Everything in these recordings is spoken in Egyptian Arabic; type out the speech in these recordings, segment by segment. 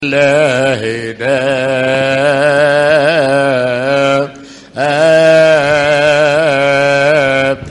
إلهنا آب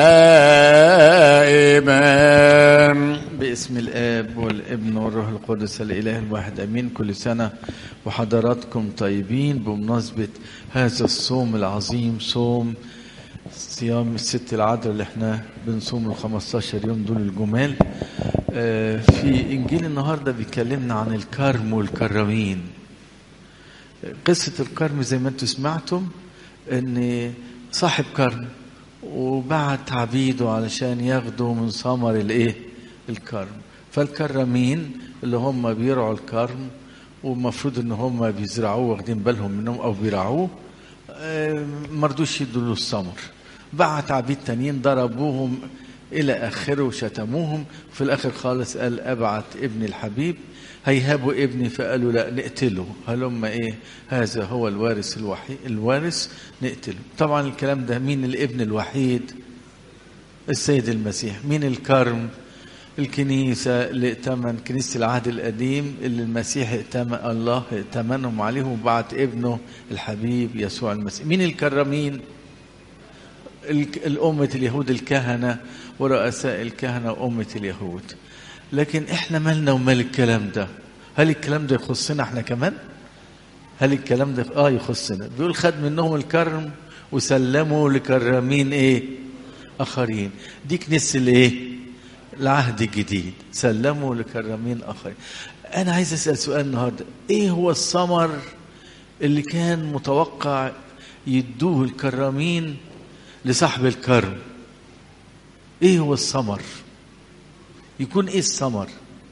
آمين باسم الاب والابن والروح القدس الاله الواحد امين كل سنه وحضراتكم طيبين بمناسبه هذا الصوم العظيم صوم صيام الست العذراء اللي احنا بنصوم ال 15 يوم دول الجمال آه، في انجيل النهارده بيكلمنا عن الكرم والكرامين قصه الكرم زي ما انتم سمعتم ان صاحب كرم وبعت عبيده علشان ياخدوا من ثمر الايه الكرم فالكرامين اللي هم بيرعوا الكرم والمفروض ان هم بيزرعوه واخدين بالهم منهم او بيرعوه آه، مرضوش يدوا له الثمر بعت عبيد تانيين ضربوهم الى اخره وشتموهم في الاخر خالص قال ابعت ابني الحبيب هيهابوا ابني فقالوا لا نقتله هلم ايه هذا هو الوارث الوحيد الوارث نقتله طبعا الكلام ده مين الابن الوحيد السيد المسيح مين الكرم الكنيسة اللي ائتمن كنيسة العهد القديم اللي المسيح ائتمن الله ائتمنهم عليهم وبعت ابنه الحبيب يسوع المسيح مين الكرمين ال- الأمة اليهود الكهنة ورؤساء الكهنة وأمة اليهود لكن احنا مالنا ومال الكلام ده هل الكلام ده يخصنا احنا كمان هل الكلام ده اه يخصنا بيقول خد منهم الكرم وسلموا لكرامين ايه اخرين دي كنيسة الايه العهد الجديد سلموا لكرامين اخرين انا عايز اسال سؤال النهارده ايه هو الثمر اللي كان متوقع يدوه الكرامين لصاحب الكرم ايه هو الثمر يكون ايه الثمر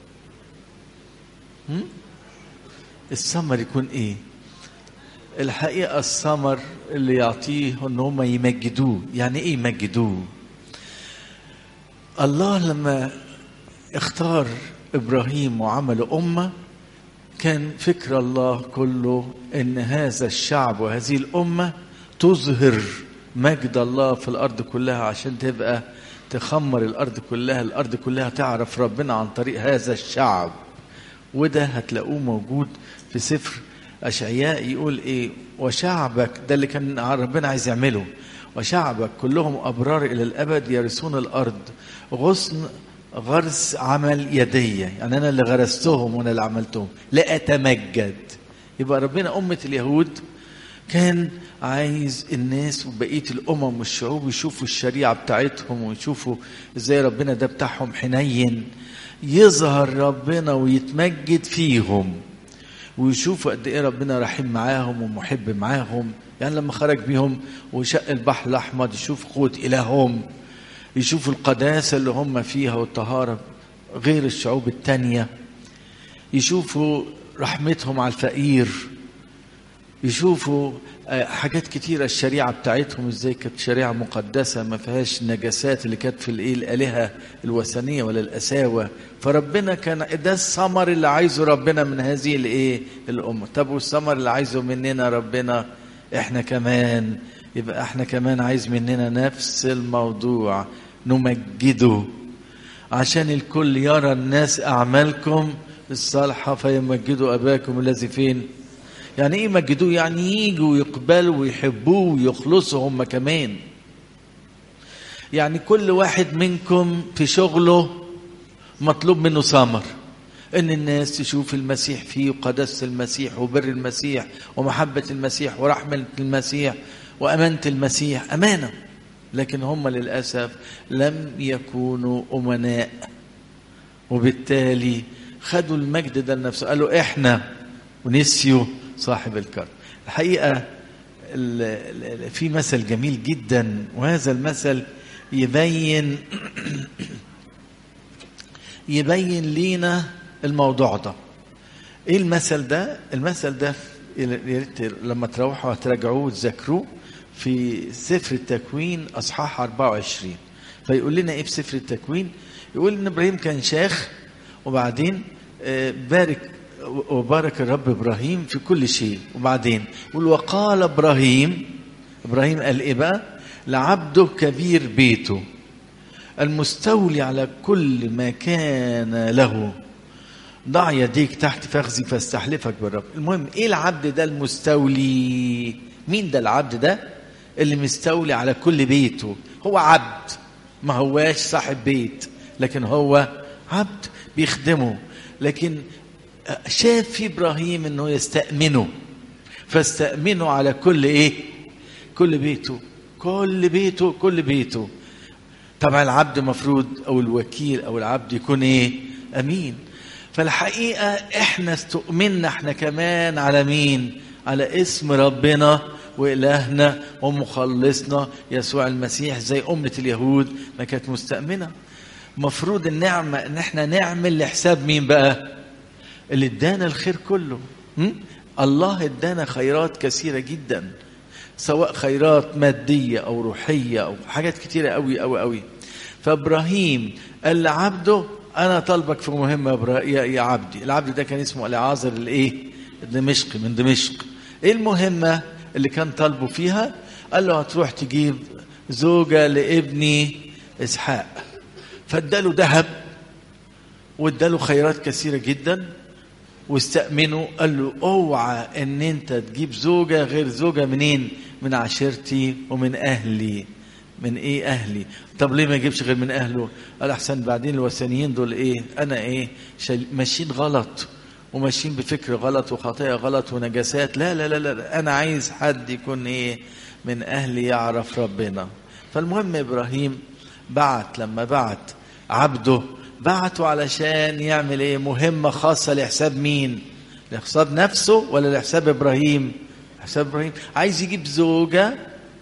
هم؟ الثمر يكون ايه الحقيقه الثمر اللي يعطيه ان هم يمجدوه يعني ايه يمجدوه الله لما اختار ابراهيم وعمل امه كان فكر الله كله ان هذا الشعب وهذه الامه تظهر مجد الله في الارض كلها عشان تبقى تخمر الارض كلها الارض كلها تعرف ربنا عن طريق هذا الشعب وده هتلاقوه موجود في سفر اشعياء يقول ايه وشعبك ده اللي كان ربنا عايز يعمله وشعبك كلهم ابرار الى الابد يرثون الارض غصن غرس عمل يدي يعني انا اللي غرستهم وانا اللي عملتهم لا اتمجد يبقى ربنا امه اليهود كان عايز الناس وبقيه الامم والشعوب يشوفوا الشريعه بتاعتهم ويشوفوا ازاي ربنا ده بتاعهم حنين يظهر ربنا ويتمجد فيهم ويشوفوا قد ايه ربنا رحيم معاهم ومحب معاهم يعني لما خرج بيهم وشق البحر الاحمر يشوف قوه الههم يشوفوا القداسه اللي هم فيها والطهاره غير الشعوب التانيه يشوفوا رحمتهم على الفقير يشوفوا آه، حاجات كتيرة الشريعة بتاعتهم ازاي كانت شريعة مقدسة ما فيهاش نجاسات اللي كانت في الايه الآلهة الوثنية ولا الأساوة فربنا كان ده الثمر اللي عايزه ربنا من هذه الايه الأمة طب والثمر اللي عايزه مننا ربنا احنا كمان يبقى احنا كمان عايز مننا نفس الموضوع نمجده عشان الكل يرى الناس أعمالكم الصالحة فيمجدوا أباكم الذي فين يعني ايه يمجدوه يعني يجوا يقبلوا ويحبوه ويخلصوا هم كمان يعني كل واحد منكم في شغله مطلوب منه ثمر ان الناس تشوف المسيح فيه وقداسه المسيح وبر المسيح ومحبه المسيح ورحمه المسيح وامانه المسيح امانه لكن هم للاسف لم يكونوا امناء وبالتالي خدوا المجد ده لنفسه قالوا احنا ونسيوا صاحب الكرم الحقيقه ال- ال- في مثل جميل جدا وهذا المثل يبين يبين لينا الموضوع ده ايه المثل ده المثل ده يا ريت لما تروحوا هتراجعوه وتذاكروه في سفر التكوين اصحاح 24 فيقول لنا ايه في سفر التكوين يقول ان ابراهيم كان شاخ وبعدين آه، بارك وبارك الرب ابراهيم في كل شيء وبعدين يقول وقال ابراهيم ابراهيم قال ايه بقى لعبده كبير بيته المستولي على كل ما كان له ضع يديك تحت فخذي فاستحلفك بالرب المهم ايه العبد ده المستولي مين ده العبد ده اللي مستولي على كل بيته هو عبد ما هواش صاحب بيت لكن هو عبد بيخدمه لكن شاف في ابراهيم انه يستأمنه فاستأمنه على كل ايه كل بيته كل بيته كل بيته طبعا العبد مفروض او الوكيل او العبد يكون ايه امين فالحقيقه احنا استؤمنا احنا كمان على مين على اسم ربنا والهنا ومخلصنا يسوع المسيح زي امه اليهود ما كانت مستامنه مفروض النعمه ان احنا نعمل لحساب مين بقى اللي ادانا الخير كله م? الله ادانا خيرات كثيره جدا سواء خيرات ماديه او روحيه او حاجات كتيره قوي قوي قوي فابراهيم قال لعبده انا طالبك في مهمه يا, برا... يا... يا عبدي العبد ده كان اسمه العازر الايه الدمشقي من دمشق ايه المهمه اللي كان طالبه فيها قال له هتروح تجيب زوجه لابني اسحاق فاداله ذهب واداله خيرات كثيره جدا واستأمنه قال له اوعى ان انت تجيب زوجة غير زوجة منين من عشيرتي ومن اهلي من ايه اهلي طب ليه ما يجيبش غير من اهله قال احسن بعدين الوثنيين دول ايه انا ايه ماشيين غلط وماشيين بفكر غلط وخطيئة غلط ونجاسات لا لا لا لا انا عايز حد يكون ايه من اهلي يعرف ربنا فالمهم ابراهيم بعت لما بعت عبده بعته علشان يعمل ايه مهمة خاصة لحساب مين لحساب نفسه ولا لحساب ابراهيم حساب ابراهيم عايز يجيب زوجة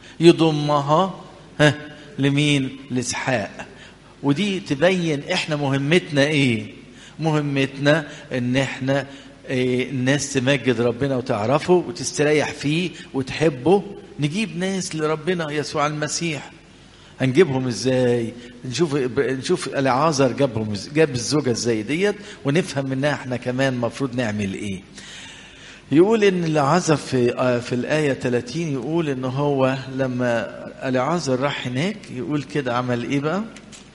يضمها ها لمين لاسحاق ودي تبين احنا مهمتنا ايه مهمتنا ان احنا إيه الناس تمجد ربنا وتعرفه وتستريح فيه وتحبه نجيب ناس لربنا يسوع المسيح هنجيبهم ازاي نشوف نشوف العازر جابهم جاب الزوجه ازاي ديت ونفهم منها احنا كمان المفروض نعمل ايه يقول ان العازر في في الايه 30 يقول ان هو لما العازر راح هناك يقول كده عمل ايه بقى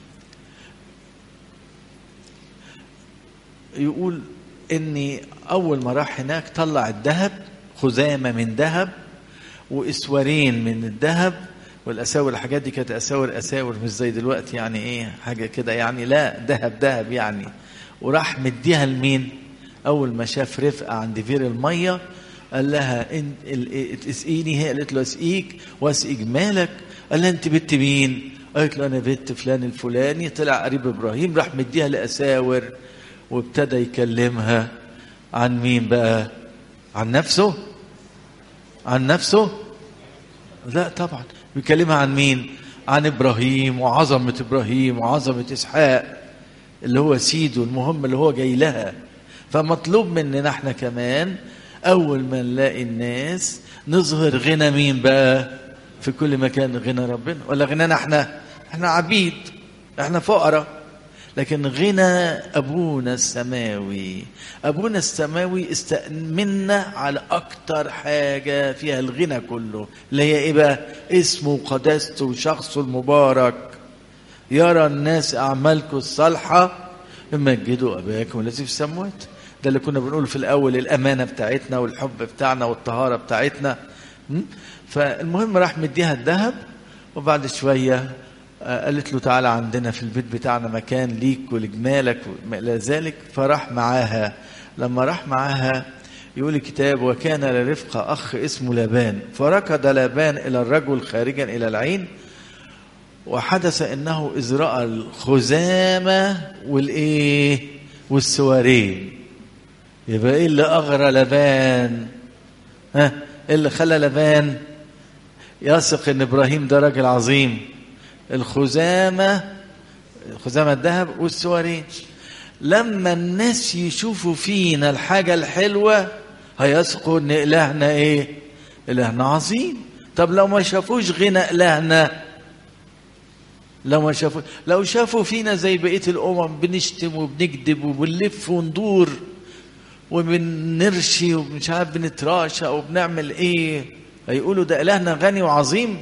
يقول اني اول ما راح هناك طلع الذهب خزامه من ذهب واسورين من الذهب والاساور الحاجات دي كانت اساور اساور مش زي دلوقتي يعني ايه حاجه كده يعني لا ذهب ذهب يعني وراح مديها لمين اول ما شاف رفقه عند فير الميه قال لها انت اسقيني هي قالت له اسقيك واسقي جمالك قال لها انت بنت مين قالت له انا بنت فلان الفلاني طلع قريب ابراهيم راح مديها لاساور وابتدى يكلمها عن مين بقى عن نفسه عن نفسه لا طبعا بيكلمها عن مين عن ابراهيم وعظمه ابراهيم وعظمه اسحاق اللي هو سيده المهم اللي هو جاي لها فمطلوب مننا احنا كمان اول ما نلاقي الناس نظهر غنى مين بقى في كل مكان غنى ربنا ولا غنانا احنا احنا عبيد احنا فقراء لكن غنى ابونا السماوي ابونا السماوي استأمنا على اكتر حاجه فيها الغنى كله اللي هي ايه بقى اسمه وقداسته وشخصه المبارك يرى الناس اعمالكم الصالحه يمجدوا اباكم الذي في السماوات ده اللي كنا بنقول في الاول الامانه بتاعتنا والحب بتاعنا والطهاره بتاعتنا فالمهم راح مديها الذهب وبعد شويه قالت له تعالى عندنا في البيت بتاعنا مكان ليك ولجمالك وما الى ذلك فراح معاها لما راح معاها يقول الكتاب وكان لرفقة أخ اسمه لابان فركض لابان إلى الرجل خارجا إلى العين وحدث انه اذ راى الخزامه والايه والسوارين يبقى ايه اللي اغرى لبان ها ايه اللي خلى لبان يثق ان ابراهيم ده راجل عظيم الخزامه خزامه الذهب والسوارين لما الناس يشوفوا فينا الحاجه الحلوه هيثقوا ان الهنا ايه الهنا عظيم طب لو ما شافوش غنى الهنا لو ما شافوا لو شافوا فينا زي بقيه الامم بنشتم وبنكذب وبنلف وندور وبنرشي ومش عارف بنتراشى وبنعمل ايه هيقولوا ده الهنا غني وعظيم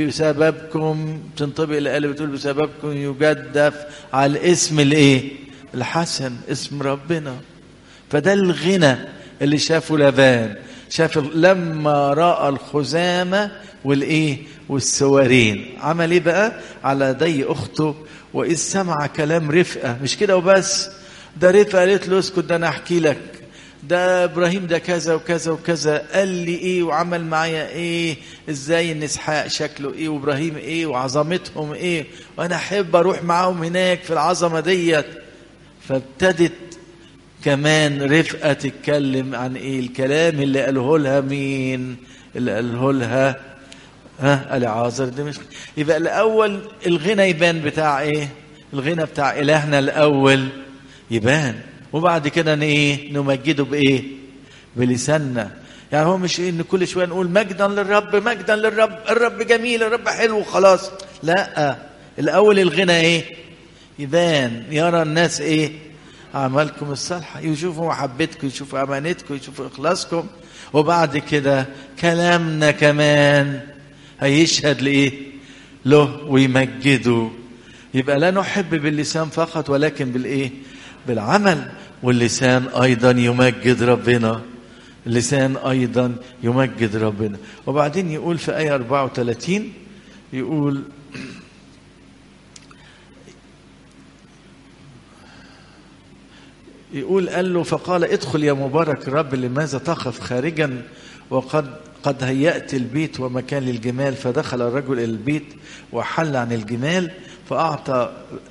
بسببكم تنطبق الايه بتقول بسببكم يجدف على الاسم الايه الحسن اسم ربنا فده الغنى اللي شافه لبان شاف لما راى الخزامه والايه والسوارين عمل ايه بقى على يدي اخته واذ سمع كلام رفقه مش كده وبس ده رفقه قالت له اسكت ده انا احكي لك ده ابراهيم ده كذا وكذا وكذا قال لي ايه وعمل معايا ايه ازاي ان اسحاق شكله ايه وابراهيم ايه وعظمتهم ايه وانا احب اروح معاهم هناك في العظمه ديت فابتدت كمان رفقه تتكلم عن ايه الكلام اللي قاله لها مين اللي قاله لها ها العازر دمشق يبقى الاول الغنى يبان بتاع ايه الغنى بتاع الهنا الاول يبان وبعد كده ايه نمجده بايه بلساننا يعني هو مش إيه ان كل شويه نقول مجدا للرب مجدا للرب الرب جميل الرب حلو خلاص لا الاول الغنى ايه يبان يرى الناس ايه اعمالكم الصالحه يشوفوا محبتكم يشوفوا امانتكم يشوفوا اخلاصكم وبعد كده كلامنا كمان هيشهد لايه له ويمجده يبقى لا نحب باللسان فقط ولكن بالايه بالعمل واللسان ايضا يمجد ربنا اللسان ايضا يمجد ربنا وبعدين يقول في ايه 34 يقول يقول قال له فقال ادخل يا مبارك الرب لماذا تخف خارجا وقد قد هيأت البيت ومكان للجمال فدخل الرجل إلى البيت وحل عن الجمال فأعطى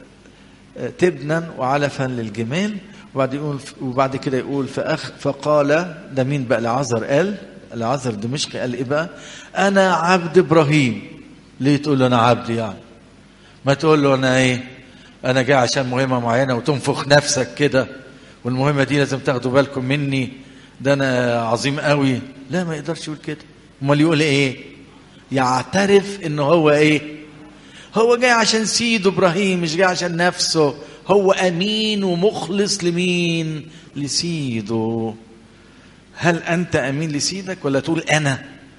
تبنا وعلفا للجمال وبعد يقول وبعد كده يقول فأخ فقال ده مين بقى العذر قال العذر دمشقي قال ايه بقى انا عبد ابراهيم ليه تقول له انا عبد يعني ما تقول له انا ايه انا جاي عشان مهمه معينه وتنفخ نفسك كده والمهمه دي لازم تاخدوا بالكم مني ده انا عظيم قوي لا ما يقدرش يقول كده امال يقول ايه يعترف ان هو ايه هو جاي عشان سيده ابراهيم مش جاي عشان نفسه هو امين ومخلص لمين لسيده هل انت امين لسيدك ولا تقول انا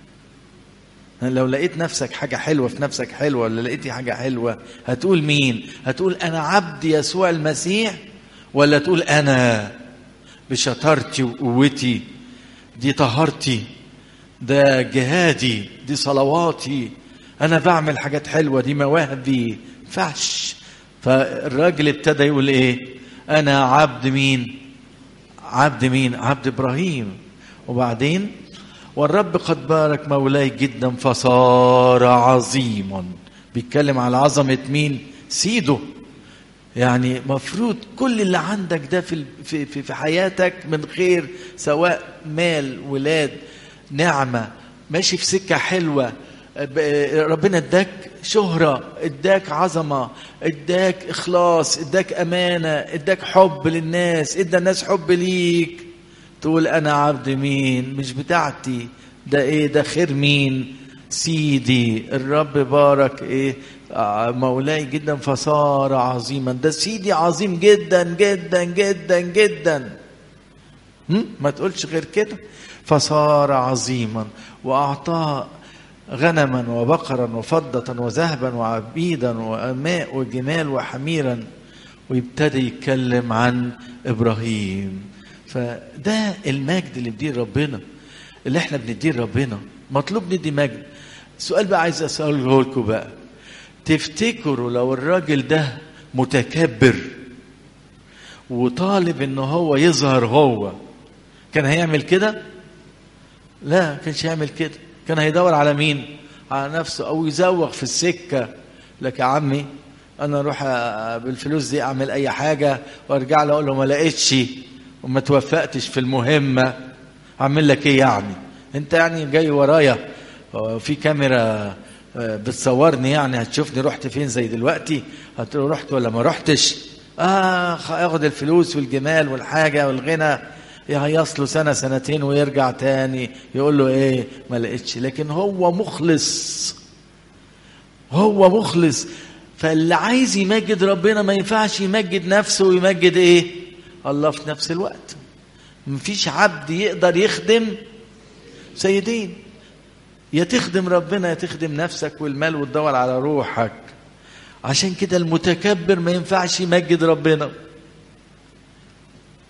لو لقيت نفسك حاجة حلوة في نفسك حلوة ولا لقيتي حاجة حلوة هتقول مين هتقول أنا عبد يسوع المسيح ولا تقول أنا بشطارتي وقوتي دي طهارتي ده جهادي دي صلواتي أنا بعمل حاجات حلوة دي مواهبي فعش فالراجل ابتدى يقول إيه أنا عبد مين عبد مين عبد إبراهيم وبعدين والرب قد بارك مولاي جدا فصار عظيما بيتكلم على عظمة مين سيده يعني مفروض كل اللي عندك ده في في في حياتك من خير سواء مال ولاد نعمة ماشي في سكة حلوة ربنا اداك شهرة اداك عظمة اداك اخلاص اداك امانة اداك حب للناس ادى الناس حب ليك تقول انا عبد مين مش بتاعتي ده ايه ده خير مين سيدي الرب بارك ايه مولاي جدا فصار عظيما ده سيدي عظيم جدا جدا جدا جدا هم؟ ما تقولش غير كده فصار عظيما واعطاه غنما وبقرا وفضة وذهبا وعبيدا وأماء وجمال وحميرا ويبتدي يتكلم عن إبراهيم فده المجد اللي بديه ربنا اللي احنا بنديه ربنا مطلوب ندي مجد السؤال بقى عايز اساله لكم بقى تفتكروا لو الراجل ده متكبر وطالب ان هو يظهر هو كان هيعمل كده لا كانش هيعمل كده كان هيدور على مين على نفسه او يزوغ في السكه لك يا عمي انا اروح بالفلوس دي اعمل اي حاجه وارجع له اقول له ما لقيتش وما توفقتش في المهمة أعمل لك إيه يعني أنت يعني جاي ورايا في كاميرا بتصورني يعني هتشوفني رحت فين زي دلوقتي هتقول رحت ولا ما رحتش آه ياخد الفلوس والجمال والحاجة والغنى يهيص له سنة سنتين ويرجع تاني يقول له إيه ما لقيتش لكن هو مخلص هو مخلص فاللي عايز يمجد ربنا ما ينفعش يمجد نفسه ويمجد ايه الله في نفس الوقت مفيش عبد يقدر يخدم سيدين يا تخدم ربنا يا تخدم نفسك والمال وتدور على روحك عشان كده المتكبر ما ينفعش يمجد ربنا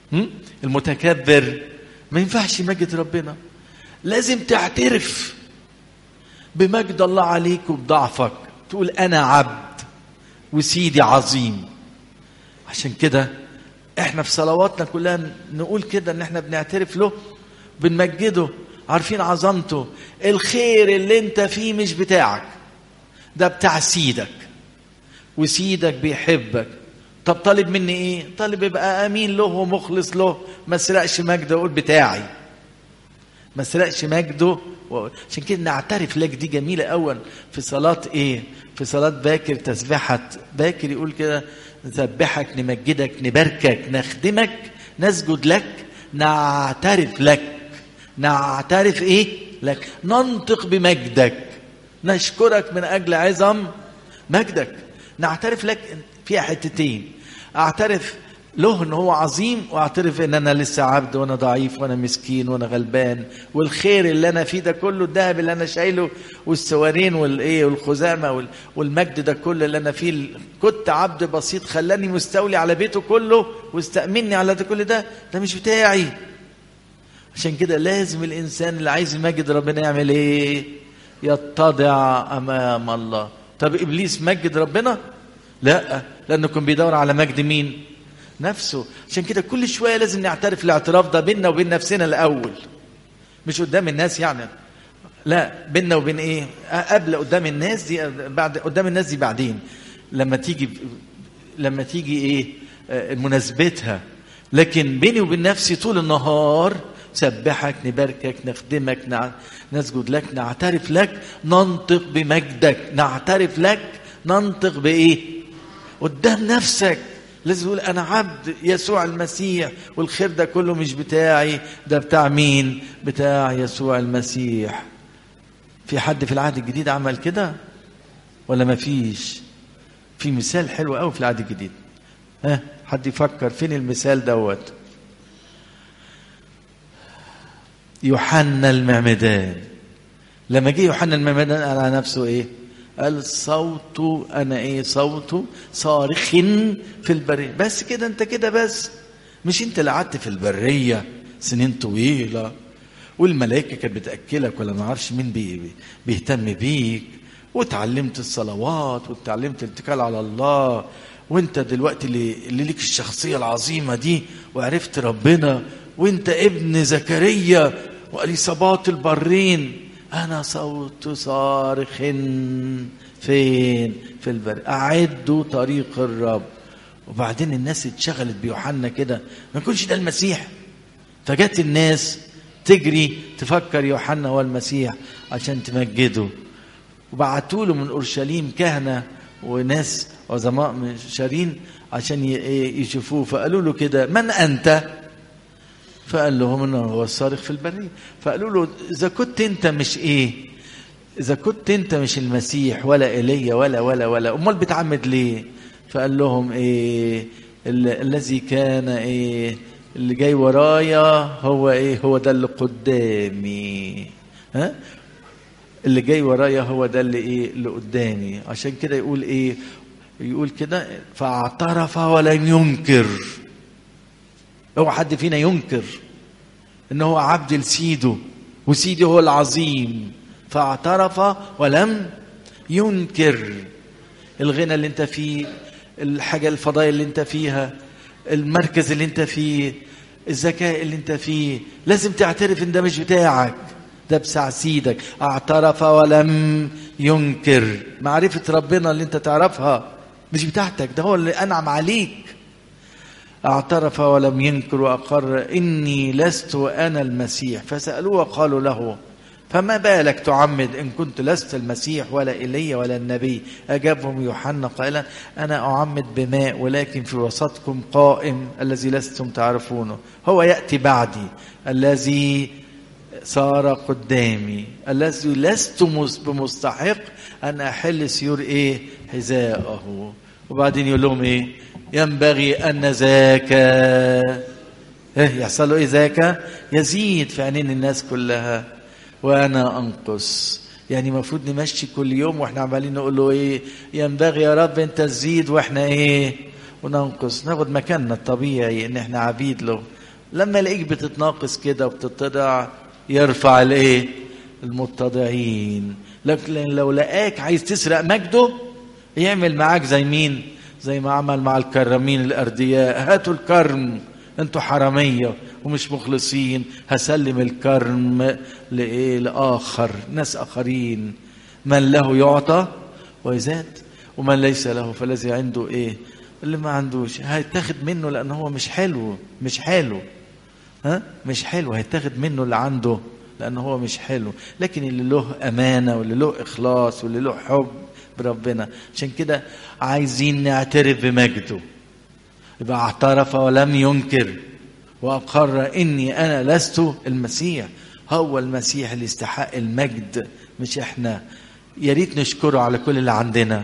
هم؟ المتكبر ما ينفعش يمجد ربنا لازم تعترف بمجد الله عليك وبضعفك تقول انا عبد وسيدي عظيم عشان كده احنا في صلواتنا كلها نقول كده ان احنا بنعترف له بنمجده عارفين عظمته الخير اللي انت فيه مش بتاعك ده بتاع سيدك وسيدك بيحبك طب طالب مني ايه طالب يبقى امين له ومخلص له ما سرقش مجده اقول بتاعي ما سرقش مجده و... عشان كده نعترف لك دي جميلة أول في صلاة إيه في صلاة باكر تسبحة باكر يقول كده نسبحك نمجدك نباركك نخدمك نسجد لك نعترف لك نعترف إيه لك ننطق بمجدك نشكرك من أجل عظم مجدك نعترف لك فيها حتتين اعترف له ان هو عظيم واعترف ان انا لسه عبد وانا ضعيف وانا مسكين وانا غلبان والخير اللي انا فيه ده كله الذهب اللي انا شايله والسوارين والايه والخزامه والمجد ده كله اللي انا فيه كنت عبد بسيط خلاني مستولي على بيته كله واستأمني على ده كل ده ده مش بتاعي عشان كده لازم الانسان اللي عايز يمجد ربنا يعمل ايه يتضع امام الله طب ابليس مجد ربنا لا لانه كان بيدور على مجد مين نفسه عشان كده كل شويه لازم نعترف الاعتراف ده بيننا وبين نفسنا الاول مش قدام الناس يعني لا بيننا وبين ايه قبل قدام الناس دي بعد قدام الناس دي بعدين لما تيجي لما تيجي ايه مناسبتها لكن بيني وبين نفسي طول النهار سبحك نباركك نخدمك نع... نسجد لك نعترف لك ننطق بمجدك نعترف لك ننطق بايه قدام نفسك لازم تقول انا عبد يسوع المسيح والخير ده كله مش بتاعي ده بتاع مين بتاع يسوع المسيح في حد في العهد الجديد عمل كده ولا ما فيش في مثال حلو قوي في العهد الجديد ها حد يفكر فين المثال دوت يوحنا المعمدان لما جه يوحنا المعمدان قال على نفسه ايه قال صوت انا ايه صوت صارخ في البريه بس كده انت كده بس مش انت اللي قعدت في البريه سنين طويله والملائكه كانت بتاكلك ولا ما اعرفش مين بي بيهتم بيك وتعلمت الصلوات وتعلمت الاتكال على الله وانت دلوقتي اللي, اللي ليك الشخصيه العظيمه دي وعرفت ربنا وانت ابن زكريا واليصابات البرين أنا صوت صارخ فين في البر أعدوا طريق الرب وبعدين الناس اتشغلت بيوحنا كده ما يكونش ده المسيح فجت الناس تجري تفكر يوحنا هو المسيح عشان تمجده وبعتوا له من اورشليم كهنه وناس عظماء من شارين عشان يشوفوه فقالوا له كده من انت؟ فقال لهم انه هو الصارخ في البريه فقالوا له اذا كنت انت مش ايه اذا كنت انت مش المسيح ولا ايليا ولا ولا ولا امال بتعمد ليه فقال لهم ايه الذي كان ايه اللي جاي ورايا هو ايه هو ده اللي قدامي ها اللي جاي ورايا هو ده اللي ايه اللي قدامي عشان كده يقول ايه يقول كده فاعترف ولم ينكر هو حد فينا ينكر ان هو عبد لسيده وسيدي هو العظيم فاعترف ولم ينكر الغنى اللي انت فيه الحاجة الفضائل اللي انت فيها المركز اللي انت فيه الذكاء اللي انت فيه لازم تعترف ان ده مش بتاعك ده بتاع سيدك اعترف ولم ينكر معرفة ربنا اللي انت تعرفها مش بتاعتك ده هو اللي انعم عليك اعترف ولم ينكر واقر اني لست انا المسيح فسالوه وقالوا له فما بالك تعمد ان كنت لست المسيح ولا ايليا ولا النبي اجابهم يوحنا قائلا انا اعمد بماء ولكن في وسطكم قائم الذي لستم تعرفونه هو ياتي بعدي الذي صار قدامي الذي لست بمستحق ان احل سيور ايه حذاءه وبعدين يقول لهم ايه ينبغي ان ذاك ايه يحصل له ايه ذاك يزيد في عينين الناس كلها وانا انقص يعني المفروض نمشي كل يوم واحنا عمالين نقول له ايه ينبغي يا رب انت تزيد واحنا ايه وننقص ناخد مكاننا الطبيعي ان احنا عبيد له لما يلاقيك بتتناقص كده وبتتضع يرفع الايه المتضعين لكن لو لقاك عايز تسرق مجده يعمل معاك زي مين زي ما عمل مع الكرمين الاردياء هاتوا الكرم انتوا حراميه ومش مخلصين هسلم الكرم لايه لاخر ناس اخرين من له يعطى ويزاد ومن ليس له فالذي عنده ايه اللي ما عندوش هيتاخد منه لان هو مش حلو مش حلو ها مش حلو هيتاخد منه اللي عنده لان هو مش حلو لكن اللي له امانه واللي له اخلاص واللي له حب بربنا عشان كده عايزين نعترف بمجده يبقى اعترف ولم ينكر واقر اني انا لست المسيح هو المسيح اللي يستحق المجد مش احنا يا ريت نشكره على كل اللي عندنا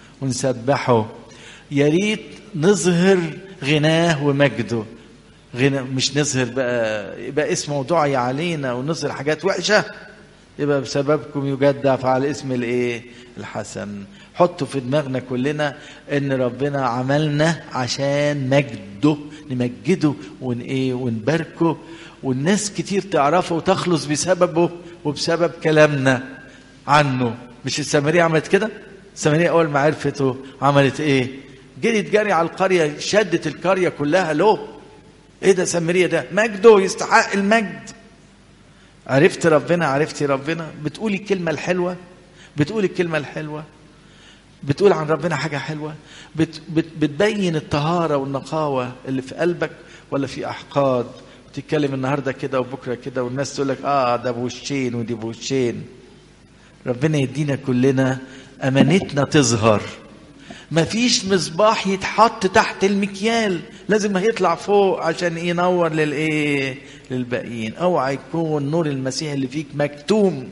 ونسبحه يا ريت نظهر غناه ومجده غنى مش نظهر بقى يبقى اسمه دعي علينا ونظهر حاجات وحشه يبقى بسببكم يجدع على اسم الايه الحسن حطوا في دماغنا كلنا ان ربنا عملنا عشان مجده نمجده ون ايه ونباركه والناس كتير تعرفه وتخلص بسببه وبسبب كلامنا عنه مش السامريه عملت كده السامريه اول ما عرفته عملت ايه جريت جري على القريه شدت القريه كلها له ايه ده سامريه ده مجده يستحق المجد عرفت ربنا عرفتي ربنا بتقولي الكلمه الحلوه بتقولي الكلمه الحلوه بتقول عن ربنا حاجه حلوه بت بت بتبين الطهاره والنقاوه اللي في قلبك ولا في احقاد بتتكلم النهارده كده وبكره كده والناس تقول لك اه ده بوشين ودي بوشين ربنا يدينا كلنا امانتنا تظهر مفيش مصباح يتحط تحت المكيال لازم هيطلع فوق عشان ينور للايه للباقيين اوعى يكون نور المسيح اللي فيك مكتوم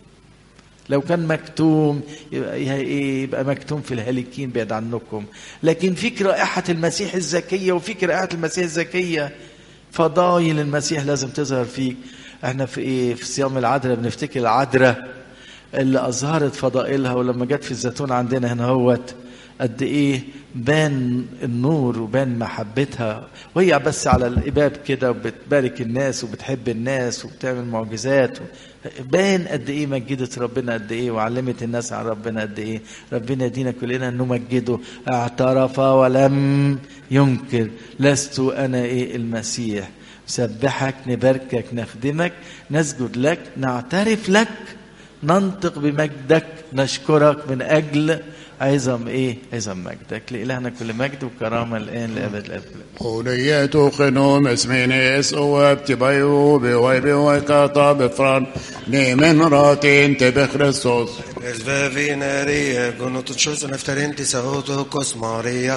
لو كان مكتوم يبقى ايه يبقى مكتوم في الهالكين بعد عنكم لكن فيك رائحة المسيح الزكية وفيك رائحة المسيح الزكية فضايل المسيح لازم تظهر فيك احنا في ايه في صيام العذراء بنفتكر العذراء اللي اظهرت فضائلها ولما جت في الزيتون عندنا هنا هوت قد ايه بان النور وبان محبتها وهي بس على الاباب كده وبتبارك الناس وبتحب الناس وبتعمل معجزات بان قد ايه مجدت ربنا قد ايه وعلمت الناس عن ربنا قد ايه ربنا يدينا كلنا نمجده اعترف ولم ينكر لست انا ايه المسيح نسبحك نباركك نخدمك نسجد لك نعترف لك ننطق بمجدك نشكرك من اجل عظم ايه عظم مجدك لإلهنا كل مجد وكرامة الآن لأبد الأبد وليتو خنوم اسمينيس وابتبايو بويبي ويكاتا بفران نيمن راتين تبي خريستوس Svevin är i ögon och tog skjutsen efter inte så hot och kosmaria